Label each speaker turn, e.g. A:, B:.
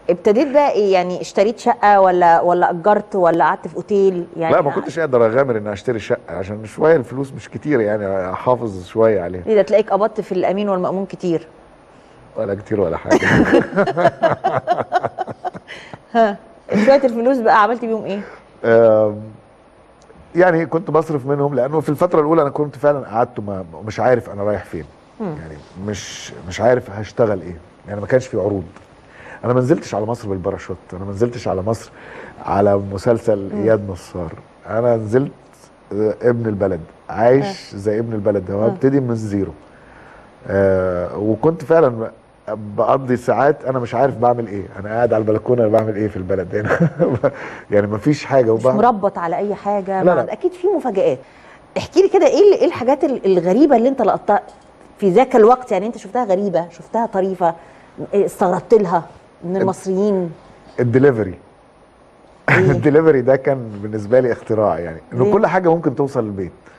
A: ابتديت بقى ايه يعني اشتريت شقه ولا ولا اجرت ولا قعدت في اوتيل يعني
B: لا ما كنتش قادر اغامر ان اشتري شقه عشان شويه الفلوس مش كتير يعني احافظ شويه عليها
A: ليه ده تلاقيك قبضت في الامين والمامون كتير
B: ولا كتير ولا حاجه
A: ها شويه الفلوس بقى عملت بيهم ايه
B: آم، يعني كنت بصرف منهم لانه في الفتره الاولى انا كنت فعلا قعدت ما- مش عارف انا رايح فين يعني مش مش عارف هشتغل ايه يعني ما كانش في عروض انا ما نزلتش على مصر بالباراشوت انا ما نزلتش على مصر على مسلسل اياد نصار انا نزلت آه، ابن البلد عايش زي ابن البلد هو ابتدي من الزيرو آه وكنت فعلا بقضي ساعات انا مش عارف بعمل ايه انا قاعد على البلكونه أنا بعمل ايه في البلد هنا يعني ما فيش حاجه
A: مش
B: وبعمل
A: مربط على اي حاجه
B: لا،
A: ما-
B: لا.
A: اكيد في مفاجآت احكي لي كده ايه ال- ايه الحاجات ال- الغريبه اللي انت لقطتها في ذاك الوقت يعني انت شفتها غريبه شفتها طريفه إيه استغربت لها من المصريين
B: الدليفري الدليفري ده كان بالنسبه لي اختراع يعني انه
A: ليه؟
B: كل حاجه ممكن توصل البيت